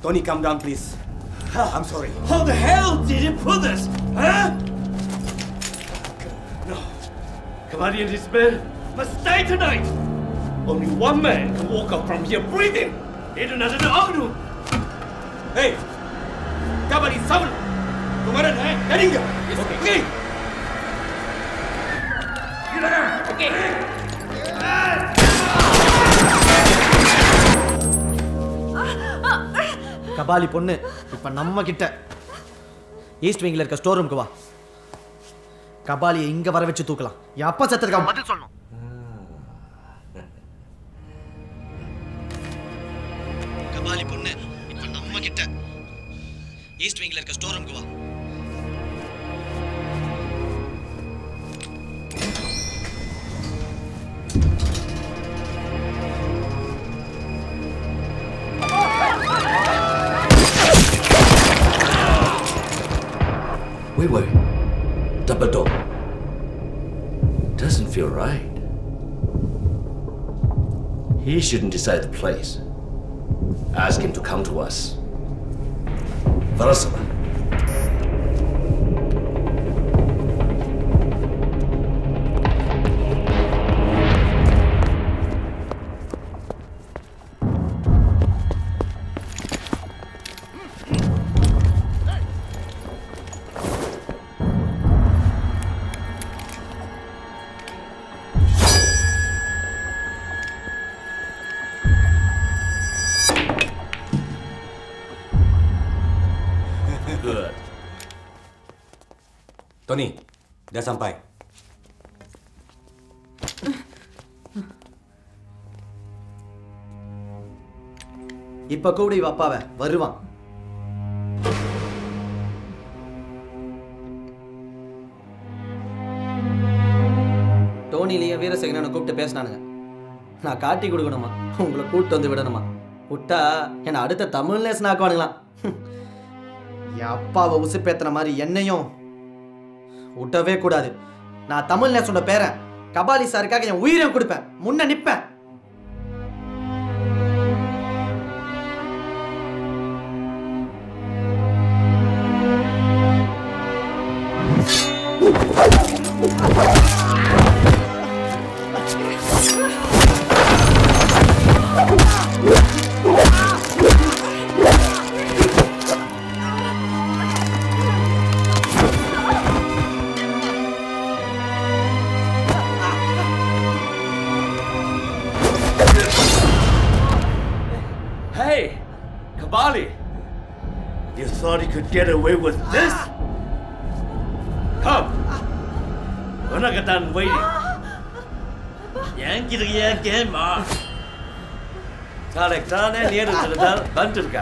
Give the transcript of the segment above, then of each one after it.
Tony, calm down, please. I'm sorry. How the hell did you put this? Huh? No. Kamadi and his men must die tonight. Only one man can walk up from here breathing. Itu nada na agnu. Hey! Kabali, saban! Kumaran, hai? Yaringa! Okay. okay. Okay. Kabali பொண்ணு இப்ப நம்ம கிட்ட east விங்ல இருக்க store ரூம்க்கு வா கபாலியை இங்க வர வச்சு தூக்கலாம் என் அப்பா சத்திருக்கா பதில் சொல்லணும் கபாலி பொண்ணு இப்ப நம்ம கிட்ட ஈஸ்ட் விங்ல இருக்க ஸ்டோர் ரூம்க்கு வா Wait, wait. Double door. Doesn't feel right. He shouldn't decide the place. Ask him to come to us. Varasala. Good. Tony, dah sampai. இப்ப கூட இவ அப்பாவை வருவான் டோனிலையும் வீரசேகரனை கூப்பிட்டு பேசினானுங்க நான் காட்டி கொடுக்கணுமா உங்களை கூப்பிட்டு வந்து விடணுமா விட்டா என்னை அடுத்த தமிழ் நேசன் ஆக்குவானுங்களாம் என் அப்பாவை உசுப்பேத்துன மாதிரி என்னையும் விட்டவே கூடாது நான் தமிழ் நேசனோட பேரன் கபாலி சாருக்காக என் உயிரை கொடுப்பேன் முன்ன நிப்பேன் Hey, Kabali. You thought you could get away with this? Come. We're not done waiting. ஏன் கிட்ட ஏன் கேமா நாளைக்கு தானே நேரத்தில் தான் வந்துருக்கா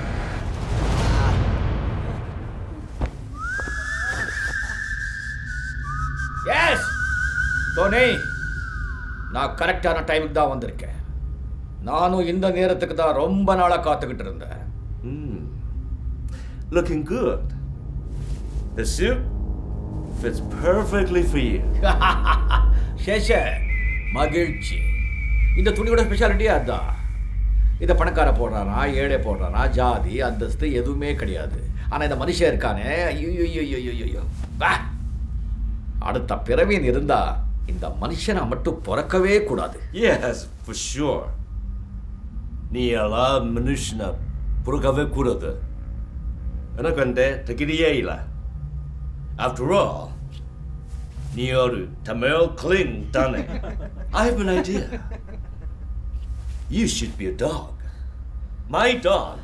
எஸ் டோனி நான் கரெக்டான டைமுக்கு தான் வந்திருக்கேன் நானும் இந்த நேரத்துக்கு தான் ரொம்ப நாளாக காத்துக்கிட்டு இருந்தேன் Hmm. Looking good. The suit fits perfectly for you. சேஷ மகிழ்ச்சி இந்த துணியோட ஸ்பெஷாலிட்டியே அதுதான் இதை பணக்கார போடுறானா ஏழை போடுறானா ஜாதி அந்தஸ்து எதுவுமே கிடையாது ஆனால் இந்த மனுஷன் இருக்கானே ஐயோ அடுத்த பிறவின்னு இருந்தா இந்த மனுஷனை மட்டும் பிறக்கவே கூடாது Yes, for sure. நீ எல்லாம் மனுஷனை புறக்கவே கூடாது எனக்கு அந்த தகுதியே இல்லை ஆஃப்டர் ஆல் நீ ஒரு தமிழ் கிளிங் தானே I have an idea. You should be a dog. My dog.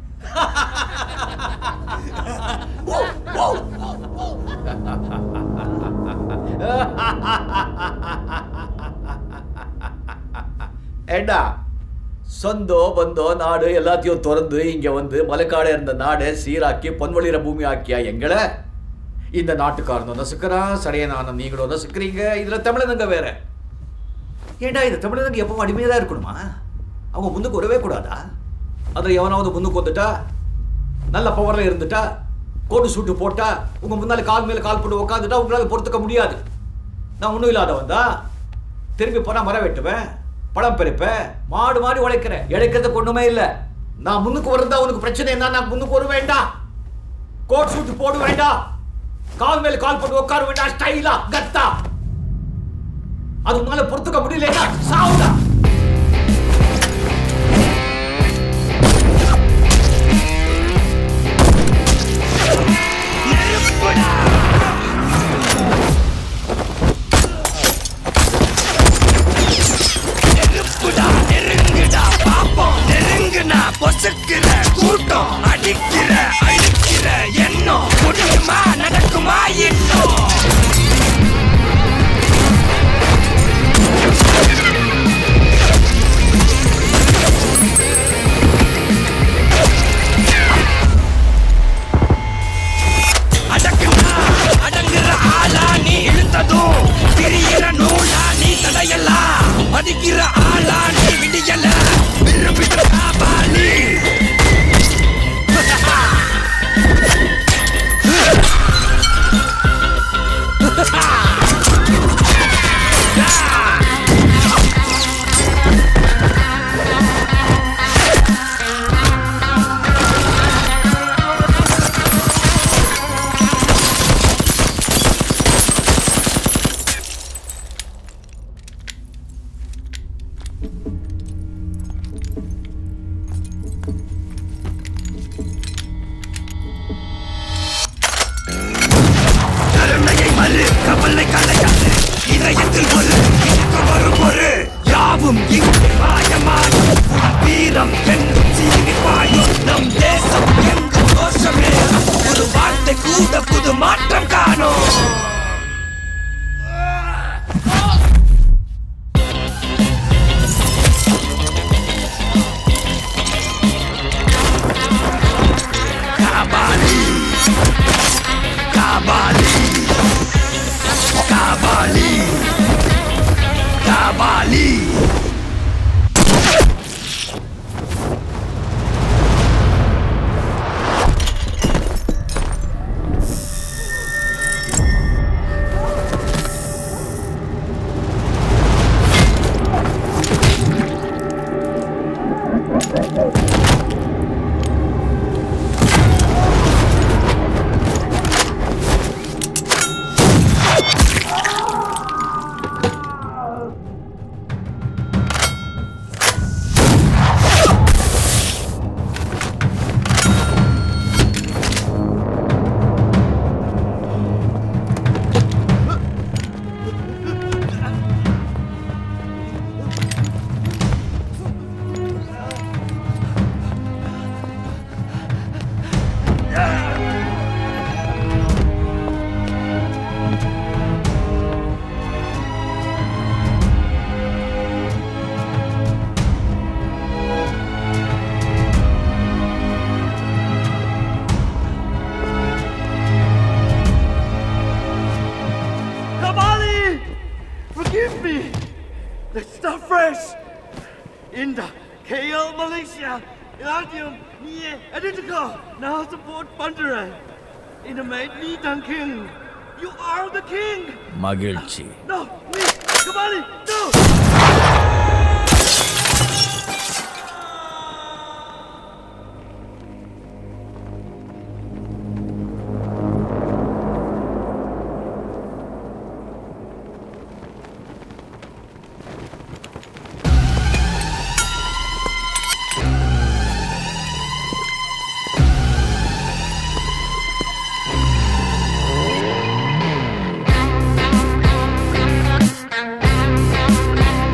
whoa, whoa, whoa. ஏண்டா சொந்தோ பந்தோ நாடு எல்லாத்தையும் திறந்து இங்க வந்து மலைக்காடு இருந்த நாடை சீராக்கி பொன்வழிற பூமி ஆக்கியா எங்களை இந்த நாட்டுக்காரனும் நசுக்கிறான் சடையனான நீங்களும் நசுக்கிறீங்க இதுல தமிழனுங்க வேற ஏண்டா இந்த தமிழனுங்க எப்பவும் அடிமையாக தான் இருக்கணுமா அவங்க முன்னுக்கு வரவே கூடாதா அதில் எவனாவது முன்னுக்கு வந்துட்டா நல்ல பவரில் இருந்துட்டா கோட்டு சூட்டு போட்டா உங்க முன்னால கால் மேல கால் போட்டு உட்காந்துட்டா உங்களால பொறுத்துக்க முடியாது நான் ஒன்றும் இல்லாதவன் தான் திரும்பி போனால் மரம் வெட்டுவேன் பழம் பறிப்பேன் மாடு மாடி உழைக்கிறேன் இழைக்கிறதுக்கு ஒன்றுமே இல்லை நான் முன்னுக்கு வரதா உனக்கு பிரச்சனை என்ன நான் முன்னுக்கு வர வேண்டாம் கோட் சூட் போட வேண்டாம் கால் மேல கால் போட்டு உட்கார வேண்டாம் ஸ்டைலா கத்தா அது உன்னால பொறுத்துக்க முடியலன்னா சாவுடா நெருப்புடா நெருங்குடா பாப்போம் நெருங்குனா பொசுக்கிற கூட்டம் அடிக்கிற அழிக்கிற எண்ணம் முடியுமா நடக்குமா இன்னும் அடக்குனா அடங்குற ஆளா நீ இழுத்ததும் திரியிற நூலா நீ தடையலாம் மதிக்கிற ஆளா நீ விடியல விரும்பிட்ட காபாலி கருணையை மறு கவலை கலையாது இதயத்தில் ஒரு இயக்கம் வரும் ஒரு யாவும் இங்கு மாயமாயும் வீரம் என்றும் சீறி பாயும் நம் தேசம் எங்கும் கோஷமே ஒரு வார்த்தை கூட புது மாற்றம் காணும் Kapali Kapali Kapali Kapali Kamali! Forgive me! Let's start fresh! In the KL Malaysia, Iladium, Nie, Identical, now support Pandarai. In the made me King. You are the king! மகிழ்ச்சி No, me! Kamali, no! Thank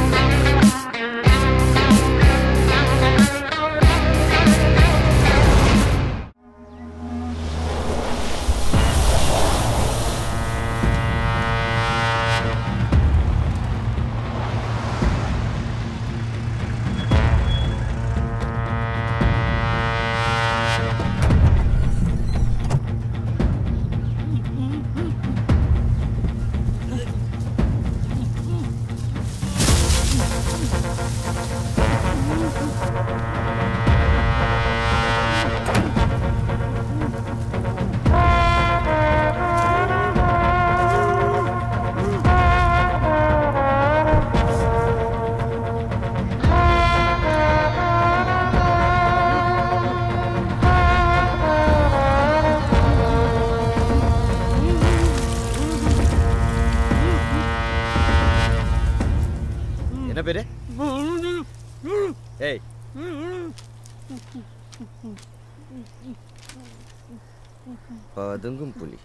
பதுங்கும் புலி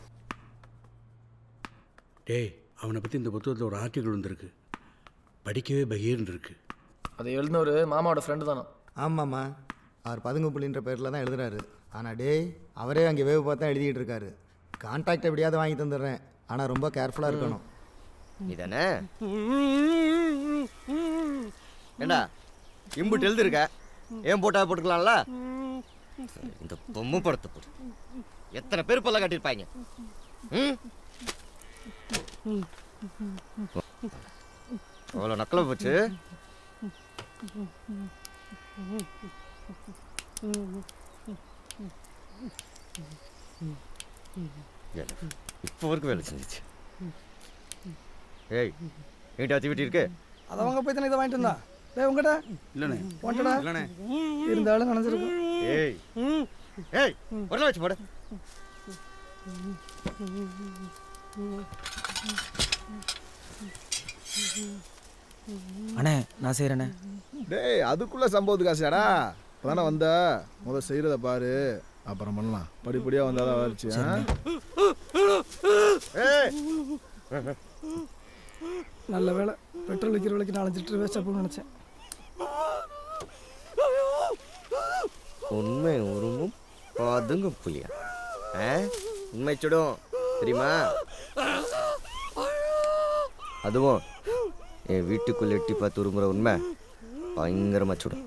டேய் அவனை பற்றி இந்த புத்தகத்தில் ஒரு ஆர்டிக்கல் வந்திருக்கு படிக்கவே பகீர்னு இருக்கு அதை எழுதினவர் மாமாவோட ஃப்ரெண்டு தானே ஆமாம்மா அவர் பதுங்கு புள்ளின்ற பேரில் தான் எழுதுறாரு ஆனால் டேய் அவரே அங்கே வேவு பார்த்து தான் எழுதிட்டு இருக்காரு கான்டாக்ட் எப்படியாவது வாங்கி தந்துடுறேன் ஆனால் ரொம்ப கேர்ஃபுல்லாக இருக்கணும் இதானே ஏண்டா இம்புட்டு எழுதிருக்க ஏன் போட்டா போட்டுக்கலாம்ல இந்த பொம்மை படத்தை போடு எத்தனை பேர் பல்ல கட்டியிருப்பாங்க ம் அவ்வளோ நக்கலை போச்சு இப்போ வரைக்கும் வேலை செஞ்சிச்சு ஏய் எங்கிட்ட ஆக்டிவிட்டி இருக்கு அதை அவங்க போய் தானே இதை வாங்கிட்டு வந்தா டேய் உங்கடா இல்லைண்ணே போட்டடா இல்லைண்ணே இருந்தாலும் நினைச்சிருக்கும் ஏய் ஏய் உடனே வச்சு போடு அண்ணே நான் செய்கிறேண்ணே டேய் அதுக்குள்ள சம்பவத்துக்கு ஆசையாடா இப்பதானே வந்த முத செய்யறத பாரு அப்புறம் பண்ணலாம் படிப்படியா வந்தாதான் வளர்ச்சி ஆ? ஏய் நல்ல வேலை பெட்ரோல் விற்கிற விலைக்கு நாலஞ்சு லிட்டர் வேஸ்ட்டாக போகணும்னு நினச்சேன் உண்மை உருமும் பதுங்க புலியா ஆ? உண்மை சுடும் தெரியுமா அதுவும் என் வீட்டுக்குள்ள எட்டி பார்த்து உருமுற உண்மை பயங்கரமா சுடும்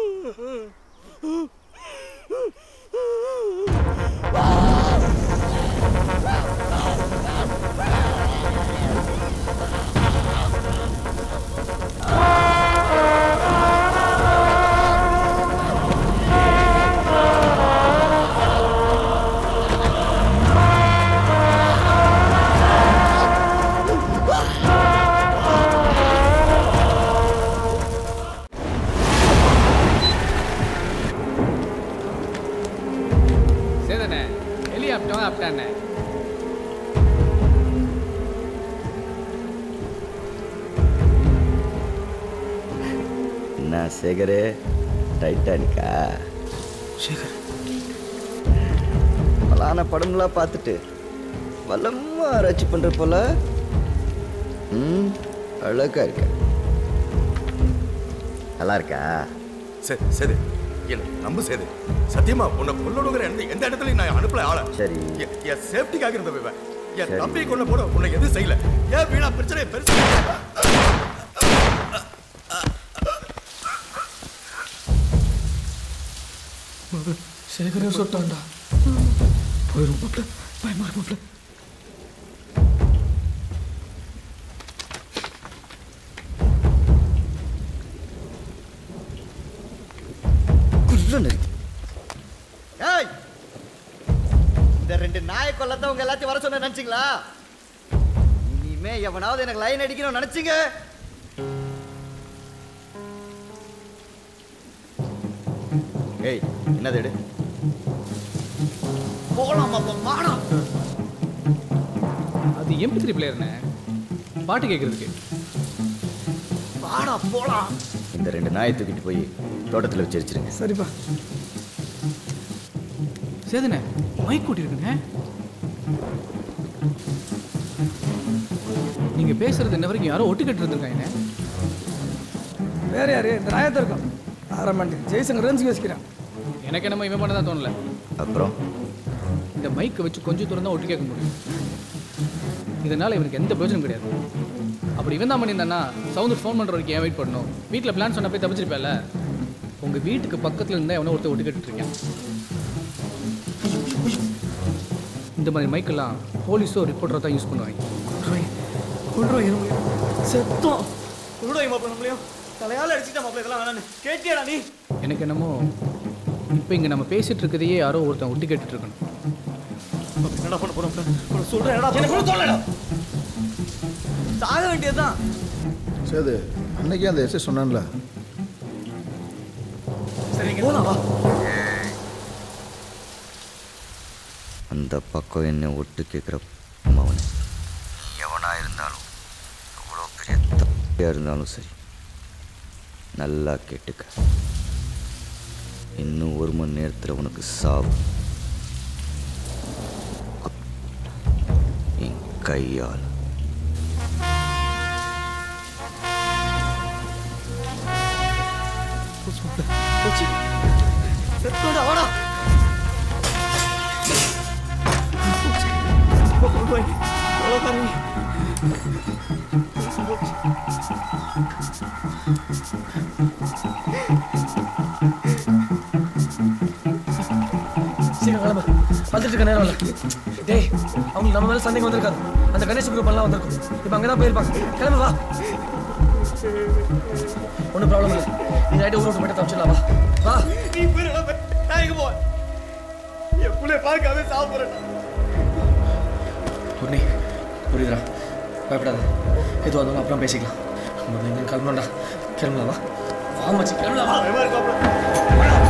சரிதானே எலி ஆப்டவன் ஆப்டானே என்ன சேகரே டைட்டானிக்கா சேகர் பலான படம்லாம் பார்த்துட்டு வளமா ஆராய்ச்சி பண்ற போல ம் அழகா இருக்க நல்லா இருக்கா சரி சரி என்ன நம்ப சேது சத்தியமா உன்னை கொல்லணுங்கிற எந்த எந்த இடத்துலயும் நான் அனுப்பல ஆள சரி என் என் சேஃப்டிக்காக இருந்த இவன் என் சரி. தம்பியை கொல்ல போட உன்னை எதுவும் செய்யல ஏன் வீணா பிரச்சனை பெருசு சேகரே சொல்லிட்டான்டா போயிரும் மாப்பிள்ள பயமா இருக்கு மாப்பிள்ள குள்ளு ஏய் இந்த ரெண்டு நாயை கொல்லத்தான் உங்க எல்லாத்தையும் வர சொன்ன நினைச்சீங்களா இனிமே எவனாவது எனக்கு லைன் அடிக்கணும்னு நினைச்சீங்க ஏய் என்னது எடு போலாம் அப்ப மாடா அது எம்பி த்ரீ பிளேயர்ண்ணே பாட்டு கேட்குறதுக்கு வாடா போலாம் இந்த ரெண்டு நாயை தூக்கிட்டு போய் தோட்டத்தில் வச்சு வச்சிருங்க சரிப்பா சேதுண்ணே மைக் கூட்டியிருக்குண்ணே நீங்க பேசுறது இன்ன வரைக்கும் யாரோ ஒட்டு கட்டு இருந்திருக்காங்க வேற யாரு இந்த நாயத்தை இருக்கும் ஆரம்பி ஜெய்சங்கர் ரேஞ்சுக்கு வச்சுக்கிறேன் எனக்கு என்னமோ இவன் பண்ண தான் தோணல அப்புறம் இந்த மைக்கை வச்சு கொஞ்சம் தூரம் தான் ஒட்டு கேட்க முடியும் இதனால இவனுக்கு எந்த பிரயோஜனம் கிடையாது அப்படி இவன் தான் பண்ணியிருந்தானா சவுந்தர் ஃபோன் பண்ணுற வரைக்கும் ஏன் வெயிட் பண்ணணும் வீட்டில் பிளான் சொன்ன போய் தப்பிச்சிருப்பேல உங்கள் வீட்டுக்கு பக்கத்தில் இருந்தால் எவனோ ஒருத்தர் ஒட்டு கேட்டுட்டு இருக்கேன் இந்த மாதிரி மைக்கெல்லாம் போலீஸோ ரிப்போர்ட்டரோ தான் யூஸ் பண்ணுவாங்க கொள்றோம் செத்தோம் கொள்றோம் மாப்பிள்ள நம்மளையும் தலையால அடிச்சுட்டா மாப்பிள்ள இதெல்லாம் வேணான்னு கேட்டியாடா நீ எனக்கு என்னமோ இப்போ இங்கே நம்ம பேசிட்டு இருக்கதையே யாரோ ஒருத்தன் ஒட்டு கேட்டுட்டு இருக்கணும் என்னடா பண்ண போறோம் சொல்றேன் என்னடா எனக்கு கூட தோணலடா சாக வேண்டியதுதான் சேது அன்னைக்கே அந்த எஸ்ஐ சொன்னான்ல சரிங்க போலாம் வா அந்த பக்கம் என்ன ஒட்டு கேட்குற அவன் எவனா இருந்தாலும் எவ்வளோ பெரிய தப்பியாக இருந்தாலும் சரி நல்லா கேட்டுக்க இன்னும் ஒரு மணி நேரத்தில் உனக்கு சாவு என் கையால் செத்தோட வாடா சீக்கிரம் கிளம்பு வந்துட்டு இருக்க நேரம் இல்லை டேய் அவங்க நம்ம மேல சந்தேகம் வந்திருக்காது அந்த கணேஷ் குரூப் எல்லாம் வந்திருக்கும் இப்போ அங்கே தான் போயிருப்பாங்க கிளம்பு வா ஒன்றும் ப்ராப்ளம் இல்லை நீ நைட்டு ஊர் விட்டு மட்டும் தப்பிச்சிடலாம் வா வா நீ போயிடலாம் நான் எங்க போவேன் என் பிள்ளைய பார்க்காம சாப்பிட்றேன் பூர்ணி புரியுதுடா பயப்படாத எதுவாக இருந்தாலும் அப்புறம் பேசிக்கலாம் நம்ம எங்கே கிளம்பணும்டா கிளம்பலாம் வா வா மச்சி கிளம்பலாம் வா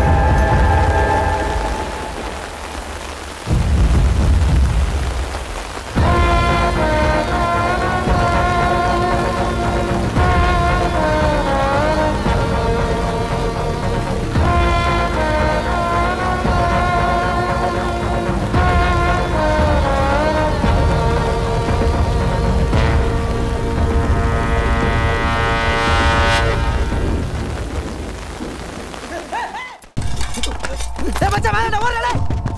டேய் மச்சான் வேணாம் ஓடுடா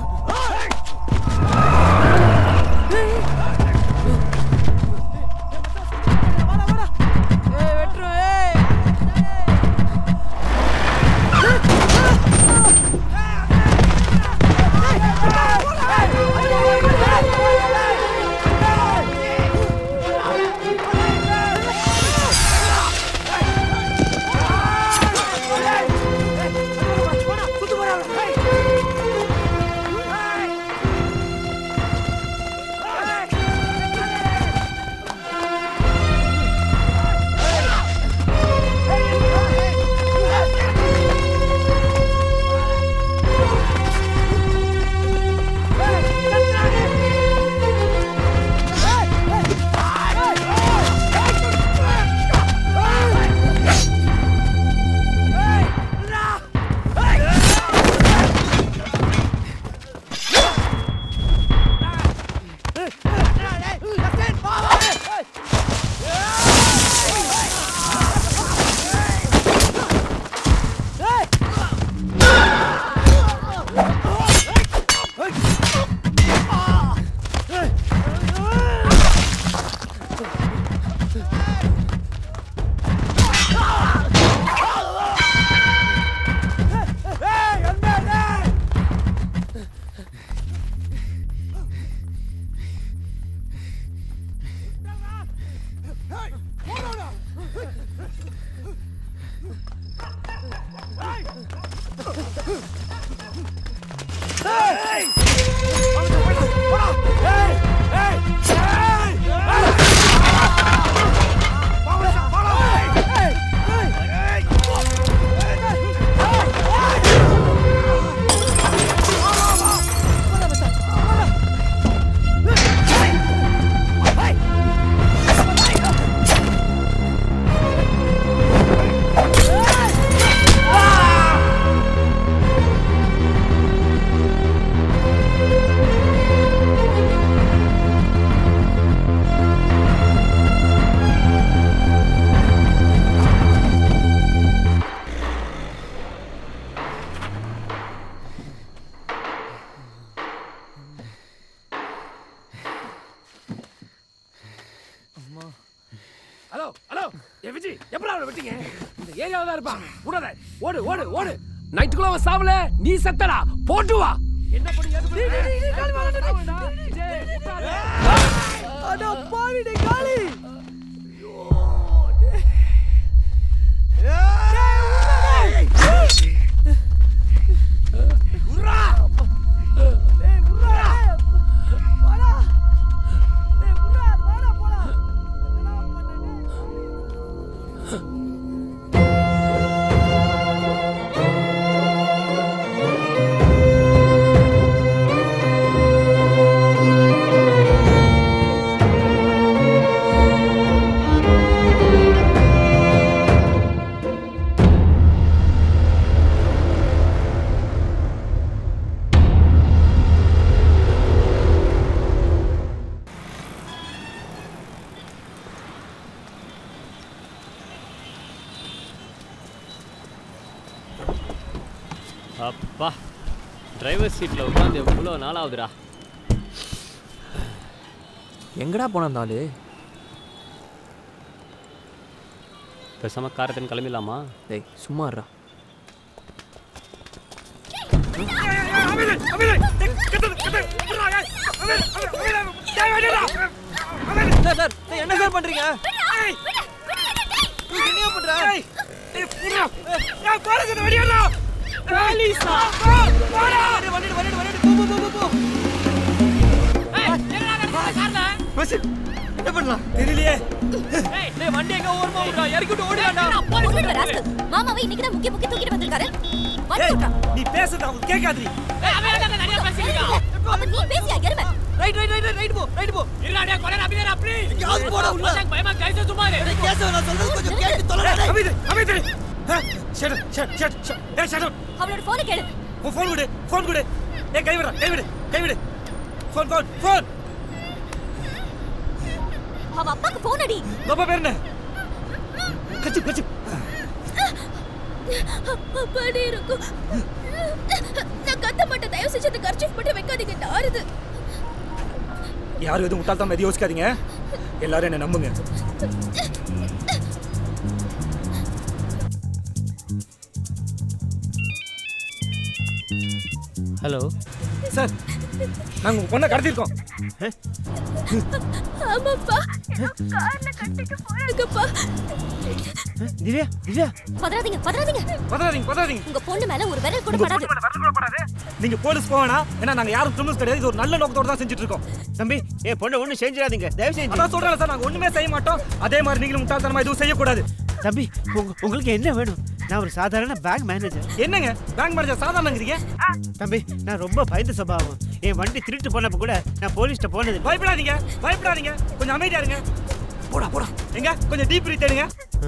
ஹலோ ஹலோ ஏ விஜி எப்படா அவனை விட்டீங்க இந்த ஏரியாவில் தான் இருப்பான் விடாத ஓடு ஓடு ஓடு நைட்டுக்குள்ள அவன் சாவல நீ செத்தடா போட்டு வா என்ன பண்ணி ஏது பண்ணி அட பாவி டேய் காளி ஆ டிரைவர் சீட்டில் உட்காந்து எவ்வளோ நாள் ஆகுதுடா எங்கடா போன அந்த ஆளு பேசாமல் காரத்தின் கிளம்பிடலாமா டேய் சும்மா இருடா சார் சார் டேய், என்ன சார் பண்றீங்க என்ன பண்ற என்ன பண்ணலாம் தெரியலையே டேய் வண்டி எங்க ஓரமா விட்டா இறக்கி விட்டு ஓடியாடா ஒண்ணுங்க ராஸ்கல். மாமாவை இன்னைக்கு தான் முக்கிய முக்கிய தூக்கிட்டு வந்திருக்காரு வண்டி விட்றா. நீ பேசுறது அவங்க கேட்காது அப்ப நீ பேசியா எருமை ரைட் ரைட் ரைட் ரைட் போ ரைட் போ இருடா டேய் கொலை அபிநயா ப்ளீஸ் எங்கயாவது போடா உள்ள. பயமா கைச சும்மா இரு டேய் கேசவ நான் சொல்றது கொஞ்சம் கேட்டு தொலைடா டேய் அமைதி அமைதி ஷட் ஷட் ஷட் ஷட் ஏய் ஷட் அவளோட போனை கேளு உன் ஃபோன் கொடு ஃபோன் கொடு ஏய் கை விடுறா கை விடு கை விடு ஃபோன் ஃபோன் ஃபோன் அவ அப்பாக்கு போன் அடி பாப்பா பேர் என்ன கச்சு கச்சு அப்பாடி இருக்கும் நான் கத்த மாட்டேன் தயவு செஞ்சு அந்த கர்ச்சீஃப் மட்டும் வைக்காதீங்க நாறுது யாரும் எதுவும் முட்டாள்தான் எதுவும் யோசிக்காதீங்க எல்லாரும் என்ன நம்புங்க ஹலோ சார் நாங்க உங்க பொண்ணை கடத்திருக்கோம் ஆமாப்பா கார்ல கட்டிட்டு போறாங்கப்பா திவ்யா திவ்யா பதறாதீங்க பதறாதீங்க பதறாதீங்க பதறாதீங்க உங்க பொண்ணு மேல ஒரு விரல் கூட படாது நீங்க போலீஸ் போவேனா ஏன்னா நாங்க யாரும் கிரிமினல்ஸ் கிடையாது இது ஒரு நல்ல நோக்கத்தோட தான் செஞ்சுட்டு இருக்கோம் தம்பி என் பொண்ணை ஒன்றும் செஞ்சிடாதீங்க தயவு செஞ்சு அதான் சொல்றேன் சார் நாங்க ஒண்ணுமே செய்ய மாட்டோம் அதே மாதிரி நீங்களும் முட்டாள்தனமா எதுவும் செய்யக்கூடாது தம்பி உங்க- உங்களுக்கு என்ன வேணும் நான் ஒரு சாதாரண பேங்க் மேனேஜர் என்னங்க பேங்க் மேனேஜர் சாதாரணங்கிறீங்க தம்பி நான் ரொம்ப பயந்த சுபாவம் என் வண்டி திருட்டு போனப்ப கூட நான் போலீஸ்ட்ட போனது இல்ல. பயப்படாதீங்க பயப்படாதீங்க கொஞ்சம் அமைதியா இருங்க போடா போடா எங்க கொஞ்சம் டீப் பிரீத் எடுங்க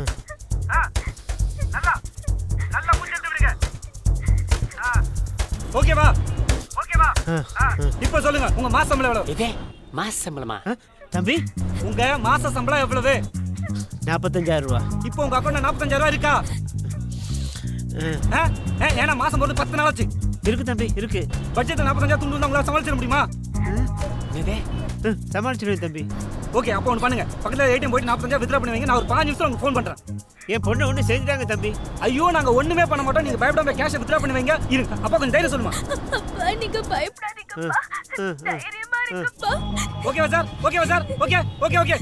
ஓகேவா ஓகேவா இப்போ சொல்லுங்க உங்க மாச சம்பளம் எவ்வளவு இதே மாச சம்பளமா தம்பி உங்க மாச சம்பளம் எவ்வளவு நாற்பத்தஞ்சாயிரம் ரூபா இப்போ உங்க அக்கௌண்ட்ல நாற்பத்தஞ்சாயிரம் ரூபாய் இருக்கா ஆ? ஆ, ஏன்னா மாசம் போறது பத்து நாள் ஆச்சு இருக்கு தம்பி இருக்கு பட்ஜெட் நாற்பத்தஞ்சாயிரம் துண்டு உங்களால சமாளிச்சிட முடியுமா சமாளிச்சிடுவேன் தம்பி ஓகே அப்போ ஒன்று பண்ணுங்க பக்கத்துல ஏடிஎம் போயிட்டு நாற்பத்தஞ்சாயிரம் வித்ரா பண்ணுவீங்க நான் ஒரு பாஞ்சு நிமிஷம் உங்களுக்கு ஃபோன் பண்றேன் என் பொண்ணு ஒன்று செஞ்சுட்டாங்க தம்பி ஐயோ நாங்க ஒண்ணுமே பண்ண மாட்டோம் நீங்க பயப்படாம கேஷை வித்ரா பண்ணுவீங்க இருங்க அப்பா கொஞ்சம் தைரியம் சொல்லுமா அப்பா நீங்க பயப்படாதீங்கப்பா தைரியமா இருக்குப்பா ஓகேவா சார் ஓகேவா sir okay okay okay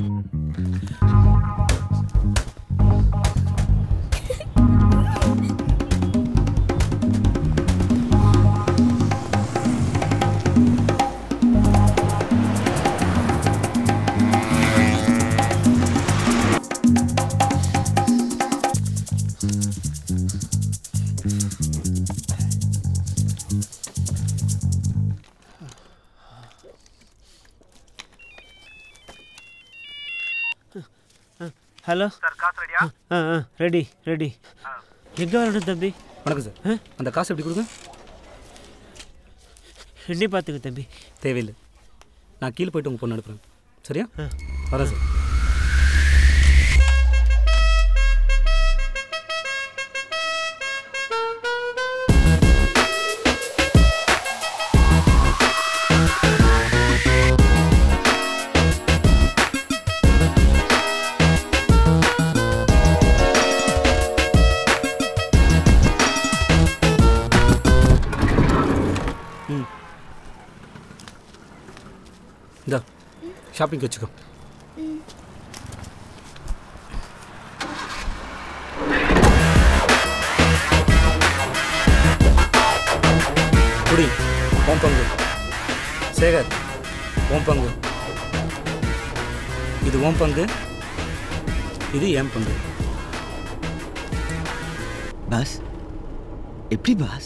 hello sir காசு ரெடியா ஆ ஆ ரெடி ரெடி எங்கே வரணும் தம்பி வணக்கம் சார் அந்த காசு எப்படி கொடுங்க எண்ணி பார்த்துக்க தம்பி தேவையில்லை நான் கீழே போயிட்டு உங்க பொண்ணு அனுப்புறேன் சரியா வரேன் சார் ம் இந்தா ஷாப்பிங் வச்சுக்கோ குடி உன் பங்கு சேகர் உன் பங்கு இது உன் பங்கு இது என் பங்கு பாஸ் எப்படி பாஸ்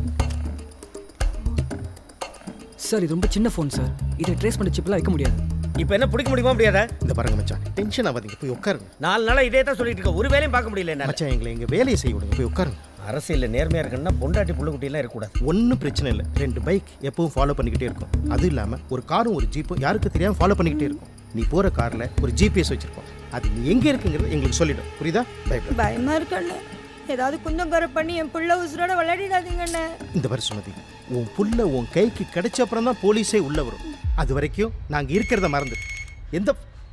சார் இது ரொம்ப சின்ன ஃபோன் சார் இதை ட்ரேஸ் பண்ண சிப்லாம் வைக்க முடியாது இப்போ என்ன பிடிக்க முடியுமா முடியாதா இந்த பாருங்க மச்சான் டென்ஷன் ஆகாதீங்க போய் உட்காருங்க நாலு நாளா இதே தான் சொல்லிட்டு இருக்க ஒரு வேலையும் பார்க்க முடியல என்னால மச்சான் எங்களை எங்கள் வேலையை செய்ய விடுங்க போய் உட்காருங்க அரசியலில் நேர்மையாக இருக்குன்னா பொண்டாட்டி புள்ளுக்குட்டிலாம் இருக்கக்கூடாது ஒன்றும் பிரச்சனை இல்லை ரெண்டு பைக் எப்பவும் ஃபாலோ பண்ணிக்கிட்டே இருக்கும் அது இல்லாமல் ஒரு காரும் ஒரு ஜீப்பும் யாருக்கு தெரியாமல் ஃபாலோ பண்ணிக்கிட்டே இருக்கும் நீ போகிற காரில் ஒரு ஜிபிஎஸ் வச்சுருக்கோம் அது நீ எங்கே இருக்குங்கிறது எங்களுக்கு சொல்லிடும் புரியுதா பயப்பட பயமா இருக்கண்ணே ஏதாவது குந்தம் கரை பண்ணி என் புள்ள உசுரோட விளையாடிடாதீங்கண்ணே இந்த வருஷம் சுமதி உன் புள்ள உன் கைக்கு கிடைச்ச அப்புறம் தான் போலீஸே உள்ள வரும் அது வரைக்கும் நாங்கள் இருக்கிறத மறந்து எந்த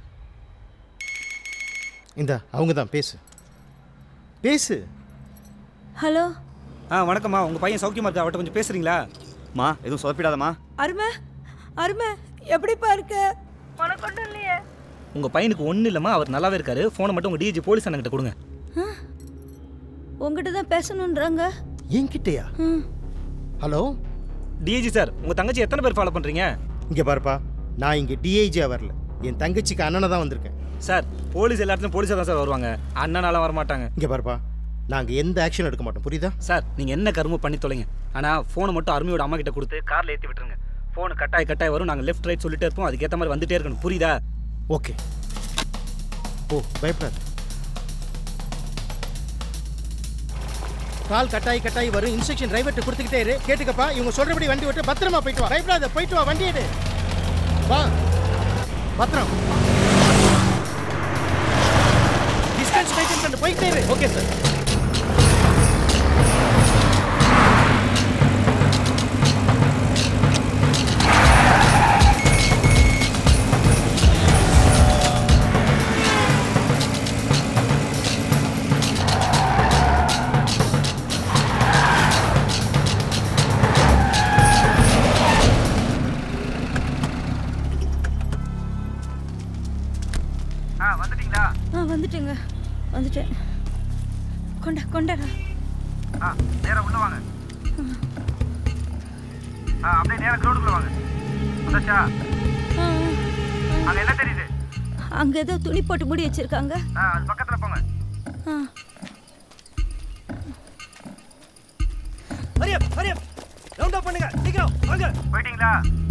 இந்த அவங்க தான் பேசு பேசு ஹலோ ஆ வணக்கம்மா உங்கள் பையன் சௌக்கியமா இருக்கா அவட்ட கொஞ்சம் பேசுறீங்களா மா எதுவும் சொதப்பிடாதம்மா அருமை அருமை எப்படிப்பா இருக்க உனக்கு ஒன்றும் இல்லையே உங்கள் பையனுக்கு ஒன்றும் இல்லைம்மா அவர் நல்லாவே இருக்காரு ஃபோனை மட்டும் உங்கள் டிஜி போலீஸ் அண்ணங்கிட்ட கொடுங்க உங்ககிட்ட தான் பேசணுன்றாங்க என்கிட்டயா ஹலோ டிஜி சார் உங்கள் தங்கச்சி எத்தனை பேர் ஃபாலோ பண்ணுறீங்க இங்கே பாருப்பா நான் இங்கே டிஐஜியாக வரல என் தங்கச்சிக்கு அண்ணனை தான் வந்திருக்கேன் சார் போலீஸ் எல்லா இடத்துலையும் போலீஸாக தான் சார் வருவாங்க அண்ணனாலாம் வரமாட்டாங்க இங்கே பாருப்பா நாங்கள் எந்த ஆக்ஷன் எடுக்க மாட்டோம் புரியுதா சார் நீங்கள் என்ன கருமம் பண்ணி தொலைங்க ஆனால் ஃபோனை மட்டும் அருமையோட அம்மா கிட்ட கொடுத்து காரில் ஏற்றி விட்டுருங்க ஃபோனு கட்டாய் கட்டாய் வரும் நாங்கள் லெஃப்ட் ரைட் சொல்லிட்டே இருப்போம் அதுக்கேற்ற மாதிரி வந்துட்டே இருக்கணும் புரியுதா ஓகே ஓ பயப்படாது கால் கட்டாய் கட்டாய் வரும் இன்ஸ்ட்ரக்ஷன் டிரைவர்கிட்ட கொடுத்துக்கிட்டே இரு கேட்டுக்கப்பா இவங்க சொல்றபடி வண்டி விட்டு பத்திரமா போயிட்டு வா பயப்படாத போயிட்டு வா வண்டி எடு வா பத்திரம் டிஸ்டன்ஸ் மெயின்டைன் பண்ணி போயிட்டே இரு ஓகே சார் ஆ வந்துட்டீங்களா ஆ வந்துட்டேங்க வந்துட்டேன் கொண்டா கொண்டாடா ஆ நேரா உள்ள வாங்க ஆ அப்படியே நேரா கிரவுண்டுக்குள்ள வாங்க வந்தாச்சா அங்க என்ன தெரியுது அங்க ஏதோ துணி போட்டு மூடி வச்சிருக்காங்க ஆ அது பக்கத்துல போங்க ஆ hurry up hurry up round up பண்ணுங்க சீக்கிரம் வாங்க போயிட்டீங்களா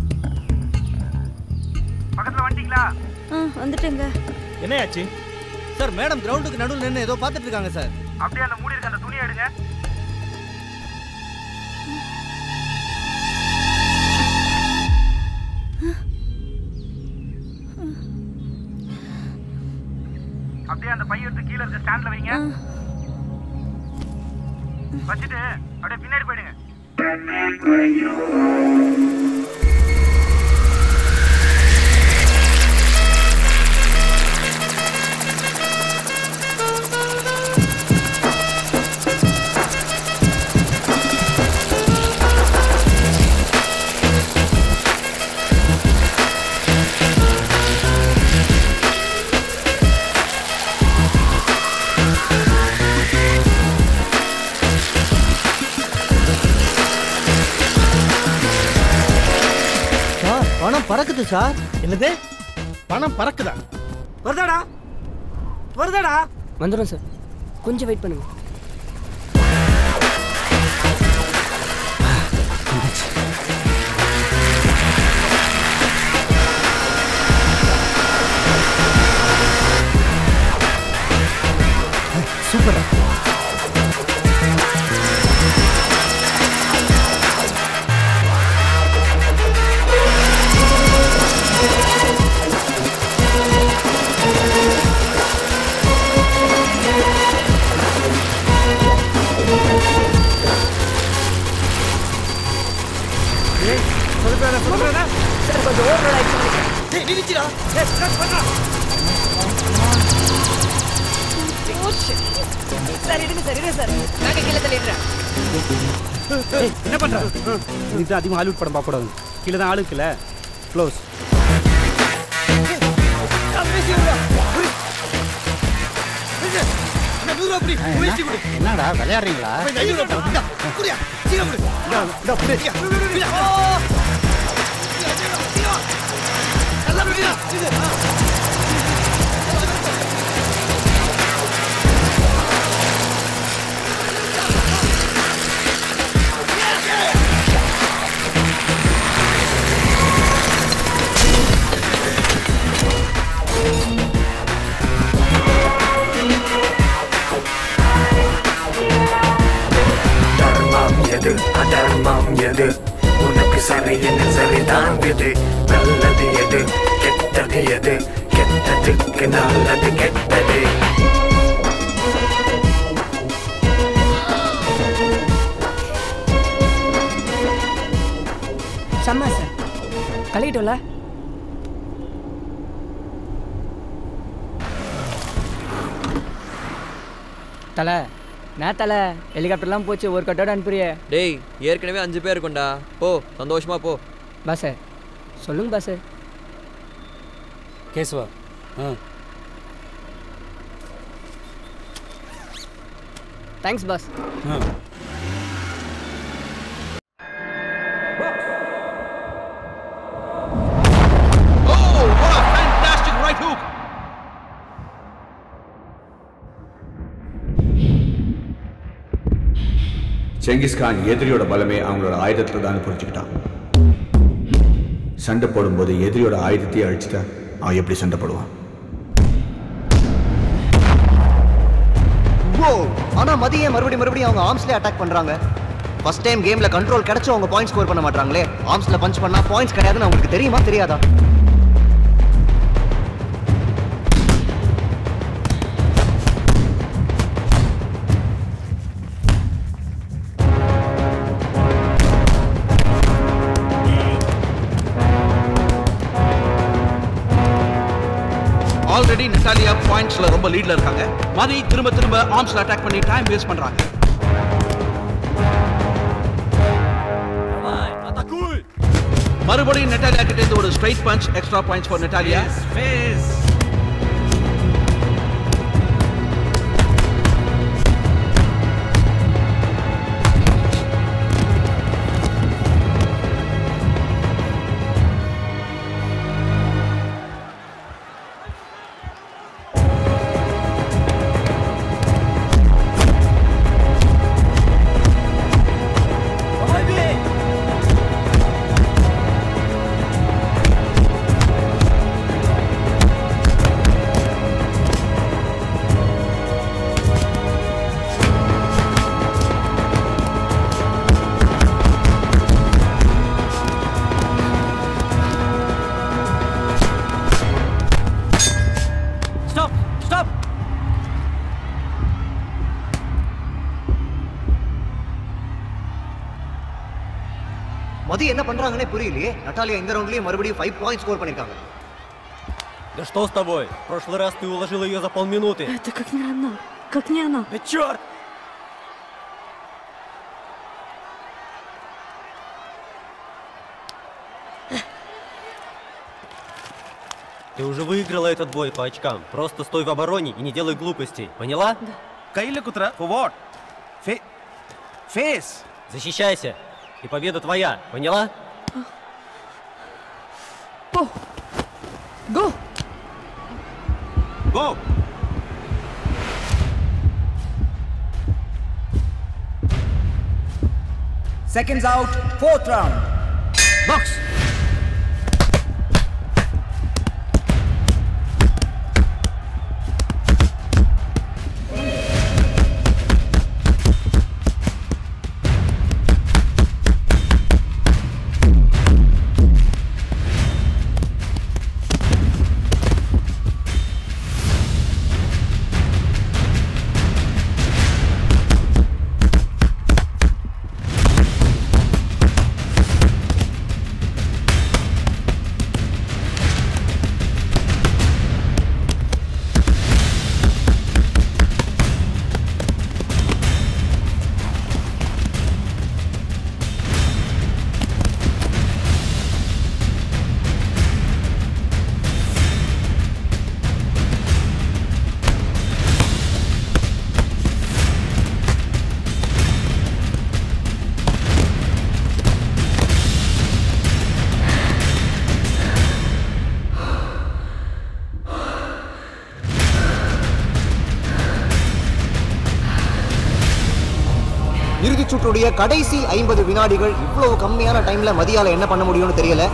பக்கத்துல வந்துட்டீங்களா ஆ வந்துட்டேங்க என்னையாச்சு சார் மேடம் கிரவுண்டுக்கு நடுவில் நின்று ஏதோ பார்த்துட்டு இருக்காங்க சார் அப்படியே அந்த மூடி இருக்க அந்த துணியை எடுங்க அப்படியே அந்த பைய எடுத்து கீழே இருக்க ஸ்டாண்ட்ல வைங்க வச்சுட்டு அப்படியே பின்னாடி போயிடுங்க சார் பணம் பறக்குது சார் என்னது பணம் பறக்குதா வருதாடா வருதாடா வந்துடும் சார் கொஞ்சம் வெயிட் பண்ணுங்க சூப்பரா சொல்லுறா சொல்லுறா சார் கொஞ்சம் ஓவர் ஆயிடுச்சு டேய் நிறுத்திடா ஏய் ஸ்டார்ட் பண்ணா சார் இருங்க சார் இருங்க சார் நாங்க கீழே தள்ளிடுறேன் ஏய், என்ன பண்ற இதுக்கு தான் அதிகமாக ஹாலிவுட் படம் பார்க்கக்கூடாது கீழே தான் ஆளு இருக்குல்ல க்ளோஸ் என்னடா விளையாடுறீங்களா ஆ எது அதர்மம் எது உனக்கு சரி என்ன சரிதான் விது நல்லது எது கெட்டது எது கெட்டதுக்கு நல்லது கெட்டது செம்ம சார் கழுவிட்டோம்ல தலை நான் தலை ஹெலிகாப்டர்லாம் போச்சு ஒரு கட்டோட அனுப்புறியே டேய் ஏற்கனவே அஞ்சு பேர் இருக்கோம்டா போ சந்தோஷமா போ பாஸ் சொல்லுங்க பாஸ் கேசவா ஆ தேங்க்ஸ் பாஸ் ஆ Oh, what a fantastic right hook! Genghis Khan எதிரியோட பலமே அவங்களோட ஆயுதத்தில் தான் புரிஞ்சுக்கிட்டான் சண்டை போடும்போது எதிரியோட ஆயுதத்தையே அழிச்சிட்டா அவன் எப்படி சண்டை போடுவான் ஓ ஆனா மதிய மறுபடியும் மறுபடியும் அவங்க ஆர்ம்ஸ்ல அட்டாக் பண்றாங்க ஃபர்ஸ்ட் டைம் கேம்ல கண்ட்ரோல் கிடைச்சு அவங்க பாயிண்ட் ஸ்கோர் பண்ண மாட்டாங்களே ஆர்ம்ஸ்ல பஞ்ச் பண்ணா பாயிண்ட்ஸ் கிடையாதுன்னு அவங்களுக்கு தெரியுமா தெரியாதா ஆல்ரெடி நெட்டாலியா பாயிண்ட்ஸ்ல ரொம்ப லீட்ல இருக்காங்க மதி திரும்ப திரும்ப ஆர்ம்ஸ்ல அட்டாக் பண்ணி டைம் வேஸ்ட் பண்றாங்க மறுபடியும் நெட்டாலியா கிட்ட இருந்து ஒரு straight punch extra points for Natalia stop stop Mathi என்ன பண்றாங்கன்னே புரியலையே நட்டாலியா இந்த ரவுண்ட்லயே மறுபடியும் ஃபைவ் பாயிண்ட் ஸ்கோர் பண்ணிருக்காங்க Да что с тобой? В прошлый раз ты уложил ее за полминуты. Это как не она. Как не она. Да черт! Ты уже выиграла этот бой по очкам. Просто стой в обороне и не делай глупостей. Поняла? Да. கையில குத்துற forward face Защищайся. И победа твоя. Поняла? Go. Go. Go. Seconds out, fourth round. Box. இறுதிச் சுற்றுடைய கடைசி ஐம்பது வினாடிகள் இவ்வளவு கம்மியான டைம்ல மதியால என்ன பண்ண முடியும்னு தெரியல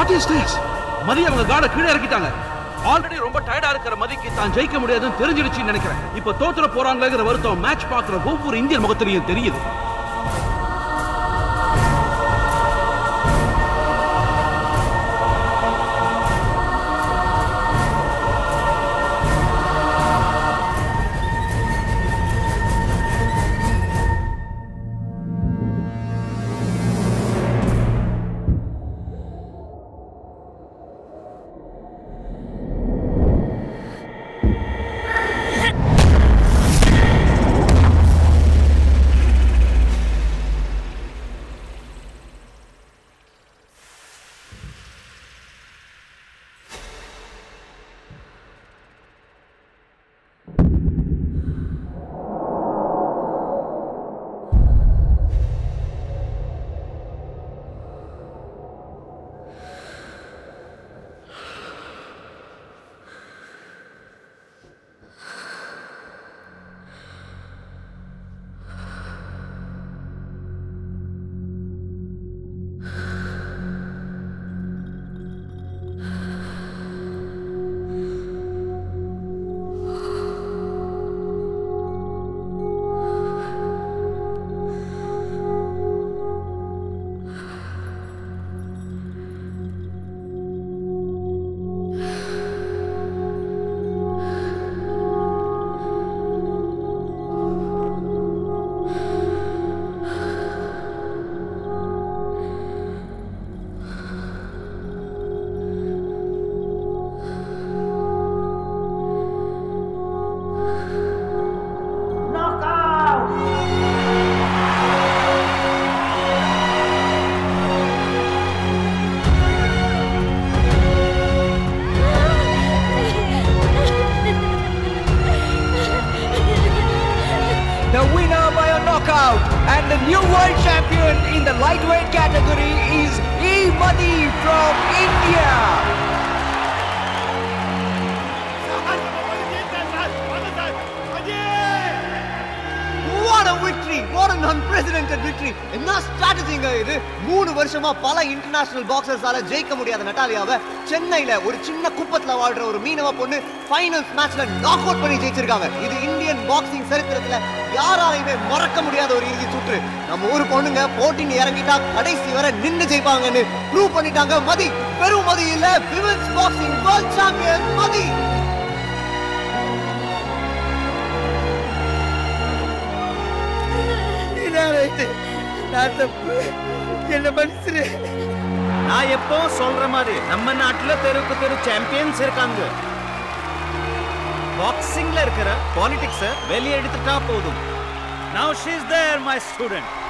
வாட் இஸ் திஸ் மதி அவங்க கார்டை கீழே இறக்கிட்டாங்க ஆல்ரெடி ரொம்ப டயர்டா இருக்கிற மதிக்கு தான் ஜெயிக்க முடியாதுன்னு தெரிஞ்சிடுச்சுன்னு நினைக்கிறேன் இப்போ தோத்துற போறாங்களேங்கிற வருத்தம் மேட்ச் பார்க்குற ஒவ்வொரு இந்தியன் முகத்திலையும் தெரியுது The winner by a knockout and the new world champion in the lightweight category is E. Madi from India. What a victory! What an unprecedented victory! என்ன ஸ்ட்ராட்டஜிங்க இது மூணு வருஷமா பல இன்டர்நேஷனல் பாக்ஸர்ஸால ஜெயிக்க முடியாத நட்டாலியாவை சென்னையில ஒரு சின்ன குப்பத்துல வாழ்ற ஒரு மீனவ பொண்ணு ஃபைனல்ஸ் மேட்ச்ல நாக் அவுட் பண்ணி ஜெயிச்சிருக்காங்க இது இந்தியன் பாக்ஸிங் சரித்திரத்துல யாராலையுமே மறக்க முடியாத ஒரு இறுதி சுற்று நம்ம ஊர் பொண்ணுங்க போட்டின்னு இறங்கிட்டா கடைசி வரை நின்னு ஜெயிப்பாங்கன்னு ப்ரூவ் பண்ணிட்டாங்க மதி பெரும் மதி இல்ல women's boxing world champion Mathi நான் தப்பு என்ன மனுஷரு நான் எப்பவும் சொல்ற மாதிரி நம்ம நாட்டுல தெருக்கு தெரு சாம்பியன்ஸ் இருக்காங்க பாக்ஸிங்ல இருக்கிற பாலிடிக்ஸ வெளியே எடுத்துட்டா போதும் Now she's there, my student.